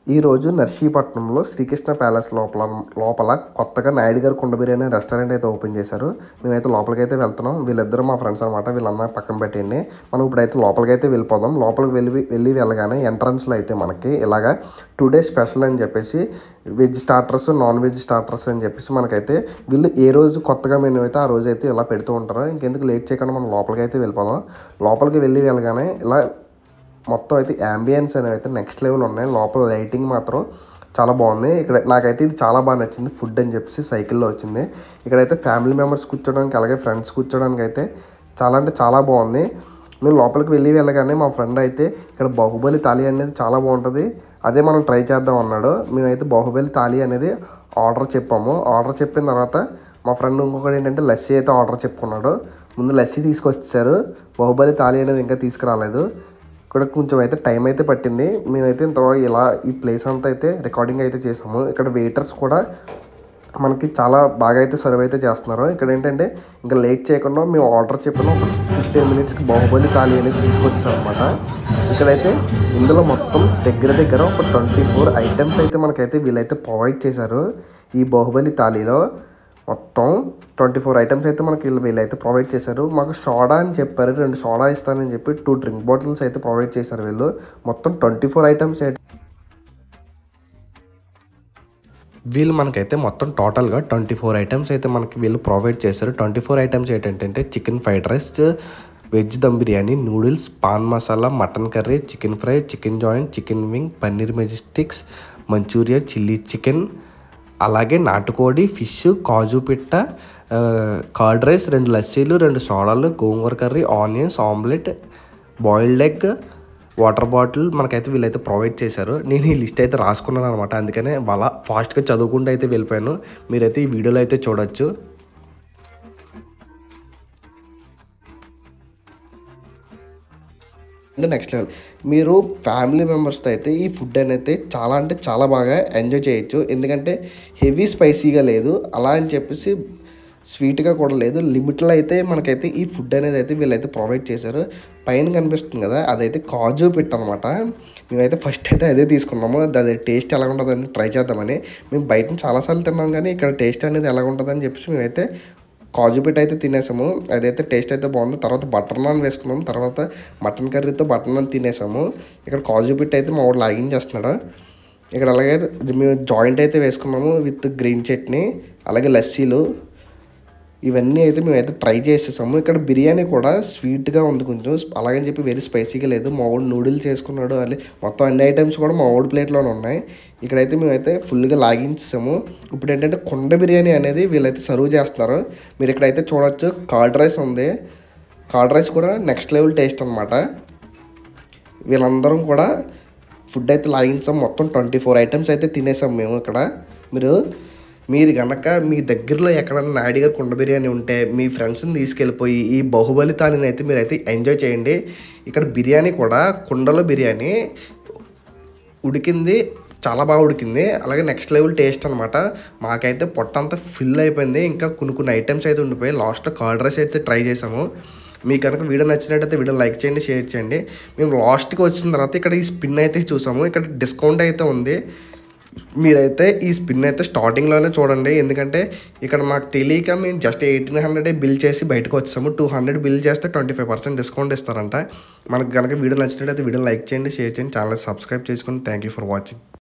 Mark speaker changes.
Speaker 1: ఈరోజు నర్సీపట్నంలో శ్రీకృష్ణ ప్యాలెస్ లోపల లోపల కొత్తగా నాయుడు గారు కుండ బిర్యానీ రెస్టారెంట్ అయితే ఓపెన్ చేశారు మేమైతే లోపలికి అయితే వెళ్తున్నాం వీళ్ళిద్దరు మా ఫ్రెండ్స్ అనమాట వీళ్ళందరూ పక్కన పెట్టండి మనం ఇప్పుడైతే లోపలికి అయితే వెళ్ళిపోదాం లోపలికి వెళ్ళి వెళ్ళి వెళ్ళగానే ఎంట్రన్స్లో అయితే మనకి ఇలాగా టూ డేస్ స్పెషల్ అని చెప్పేసి veg starters non veg starters అని చెప్పేసి మనకైతే వీళ్ళు ఏ రోజు కొత్తగా మెనూ అయితే ఆ రోజు అయితే ఇలా పెడుతూ ఉంటారు ఇంకెందుకు లేట్ చేయకుండా మనం లోపలికి అయితే వెళ్ళిపోదాం లోపలికి వెళ్ళి వెళ్ళగానే ఇలా మొత్తం అయితే యాంబియన్స్ అనేవి అయితే నెక్స్ట్ లెవెల్ ఉన్నాయి లోపల లైటింగ్ మాత్రం చాలా బాగుంది ఇక్కడ నాకైతే ఇది చాలా బాగా నచ్చింది ఫుడ్ అని చెప్పేసి సైకిల్లో వచ్చింది ఇక్కడైతే ఫ్యామిలీ మెంబర్స్ కూర్చోడానికి అలాగే ఫ్రెండ్స్ కూర్చోడానికి అయితే చాలా అంటే చాలా బాగుంది మేము లోపలికి వెళ్ళి వెళ్ళగానే మా ఫ్రెండ్ అయితే ఇక్కడ బాహుబలి తాళి అనేది చాలా బాగుంటుంది అదే మనం ట్రై చేద్దాం అన్నాడు మేమైతే బాహుబలి తాళి అనేది ఆర్డర్ చెప్పాము ఆర్డర్ చెప్పిన తర్వాత మా ఫ్రెండ్ ఇంకొకటి ఏంటంటే లస్సీ అయితే ఆర్డర్ చెప్పుకున్నాడు ముందు లస్సీ తీసుకొచ్చారు బాహుబలి తాళి అనేది ఇంకా తీసుకురాలేదు ఇక్కడ కొంచెం అయితే టైం అయితే పట్టింది మేమైతే ఇంతవరకు ఇలా ఈ ప్లేస్ అంతా అయితే రికార్డింగ్ అయితే చేసాము ఇక్కడ వెయిటర్స్ కూడా మనకి చాలా బాగా అయితే సర్వ్ అయితే చేస్తున్నారు ఇక్కడ ఏంటంటే ఇంకా లేట్ చేయకుండా మేము ఆర్డర్ చెప్పిన ఒక ఫిఫ్టీన్ మినిట్స్కి బాహుబలి తాళి అనేది తీసుకొచ్చారు అనమాట ఇక్కడైతే ఇందులో మొత్తం దగ్గర దగ్గర ఒక ట్వంటీ ఫోర్ ఐటమ్స్ అయితే మనకైతే వీళ్ళైతే ప్రొవైడ్ చేశారు ఈ బాహుబలి తాళిలో మొత్తం ట్వంటీ ఫోర్ ఐటమ్స్ అయితే మనకి వీళ్ళు వీళ్ళైతే ప్రొవైడ్ చేశారు మాకు సోడా అని చెప్పారు రెండు సోడా ఇస్తానని చెప్పి టూ డ్రింక్ బాటిల్స్ అయితే ప్రొవైడ్ చేశారు వీళ్ళు మొత్తం ట్వంటీ ఫోర్ ఐటమ్స్ వీళ్ళు మనకైతే మొత్తం టోటల్గా ట్వంటీ ఫోర్ ఐటమ్స్ అయితే మనకి వీళ్ళు ప్రొవైడ్ చేశారు ట్వంటీ ఫోర్ ఐటమ్స్ ఏంటంటే chicken fried rice veg dum biryani noodles paan masala mutton curry chicken fry chicken joint chicken wing paneer majestics manchuria chilli chicken అలాగే నాటుకోడి ఫిష్ కాజు పిట్ట ఆ, కర్డ్ రైస్ రెండు లస్సీలు రెండు సోడాలు gongura curry onions omelette boiled egg water bottle మనకైతే వీళ్ళైతే ప్రొవైడ్ చేశారు నేను ఈ లిస్ట్ అయితే రాసుకున్నాను అనమాట అందుకనే వాళ్ళ ఫాస్ట్గా చదువుకుంటూ అయితే వెళ్ళిపోయాను మీరైతే ఈ వీడియోలో అయితే చూడొచ్చు అంటే నెక్స్ట్ లెవెల్ మీరు ఫ్యామిలీ మెంబర్స్తో అయితే ఈ ఫుడ్ అనేది చాలా అంటే చాలా బాగా ఎంజాయ్ చేయొచ్చు ఎందుకంటే హెవీ స్పైసీగా లేదు అలా అని చెప్పేసి స్వీట్గా కూడా లేదు లిమిట్లో అయితే మనకైతే ఈ ఫుడ్ అనేది అయితే వీళ్ళైతే ప్రొవైడ్ చేశారు పైన కనిపిస్తుంది కదా అదైతే కాజు పిట్ అనమాట మేమైతే ఫస్ట్ అయితే అదే తీసుకున్నాము అది టేస్ట్ ఎలా ఉంటుందని ట్రై చేద్దామని మేము బయట చాలాసార్లు తిన్నాం కానీ ఇక్కడ టేస్ట్ అనేది ఎలా ఉంటుందని చెప్పేసి మేమైతే కాజు పిట్ అయితే తినేసాము అదైతే టేస్ట్ అయితే బాగుంది తర్వాత బటర్ నాన్ వేసుకున్నాం తర్వాత మటన్ కర్రీతో బటర్ నాన్ తినేసాము ఇక్కడ కాజు పిట్ అయితే మా వాడు లాగిన్ చేస్తున్నాడు ఇక్కడ అలాగే మేము జాయింట్ అయితే వేసుకున్నాము విత్ గ్రీన్ చట్నీ అలాగే లస్సీలు ఇవన్నీ అయితే మేమైతే ట్రై చేసేసాము ఇక్కడ బిర్యానీ కూడా స్వీట్గా ఉంది కొంచెం అలాగని చెప్పి వెరీ స్పైసీగా లేదు మా వాడు నూడిల్స్ చేసుకున్నాడు అలా మొత్తం అన్ని ఐటమ్స్ కూడా మా వాడు ప్లేట్లోనే ఉన్నాయి ఇక్కడైతే మేమైతే ఫుల్గా లాగించేసాము ఇప్పుడు ఏంటంటే కొండ బిర్యానీ అనేది వీళ్ళైతే సర్వ్ చేస్తున్నారు మీరు ఇక్కడైతే చూడొచ్చు కర్డ్ రైస్ ఉంది కర్డ్ రైస్ కూడా నెక్స్ట్ లెవెల్ టేస్ట్ అనమాట వీళ్ళందరం కూడా ఫుడ్ అయితే లాగించాం మొత్తం ట్వంటీ ఫోర్ ఐటమ్స్ అయితే తినేసాం మేము ఇక్కడ మీరు మీరు కనుక మీ దగ్గరలో ఎక్కడన్నా నాయుడు గారి కుండ బిర్యానీ ఉంటే మీ ఫ్రెండ్స్ని తీసుకెళ్ళిపోయి ఈ బాహుబలి తాళిని అయితే మీరు అయితే ఎంజాయ్ చేయండి ఇక్కడ బిర్యానీ కూడా కుండలో బిర్యానీ ఉడికింది చాలా బాగా ఉడికింది అలాగే నెక్స్ట్ లెవెల్ టేస్ట్ అనమాట మాకైతే పొట్ట అంతా ఫిల్ అయిపోయింది ఇంకా కొన్ని కొన్ని ఐటమ్స్ అయితే ఉండిపోయి లాస్ట్లో కర్డ్ రైస్ అయితే ట్రై చేసాము మీకు కనుక వీడియో నచ్చినట్టయితే వీడియో లైక్ చేయండి షేర్ చేయండి మేము లాస్ట్కి వచ్చిన తర్వాత ఇక్కడ ఈ స్పిన్ అయితే చూసాము ఇక్కడ డిస్కౌంట్ అయితే ఉంది మీరైతే ఈ స్పిన్ అయితే స్టార్టింగ్లోనే చూడండి ఎందుకంటే ఇక్కడ మాకు తెలియక మేము జస్ట్ ఎయిటీన్ హండ్రెడ్ బిల్ చేసి బయటకు వచ్చాము టూ హండ్రెడ్ బిల్ చేస్తే ట్వంటీ ఫైవ్ పర్సెంట్ డిస్కౌంట్ ఇస్తారంట మనకు కనుక వీడియో నచ్చినట్టయితే వీడియో లైక్ చేయండి షేర్ చేయండి ఛానల్ సబ్స్క్రైబ్ చేసుకొని థ్యాంక్ యూ ఫర్ వాచింగ్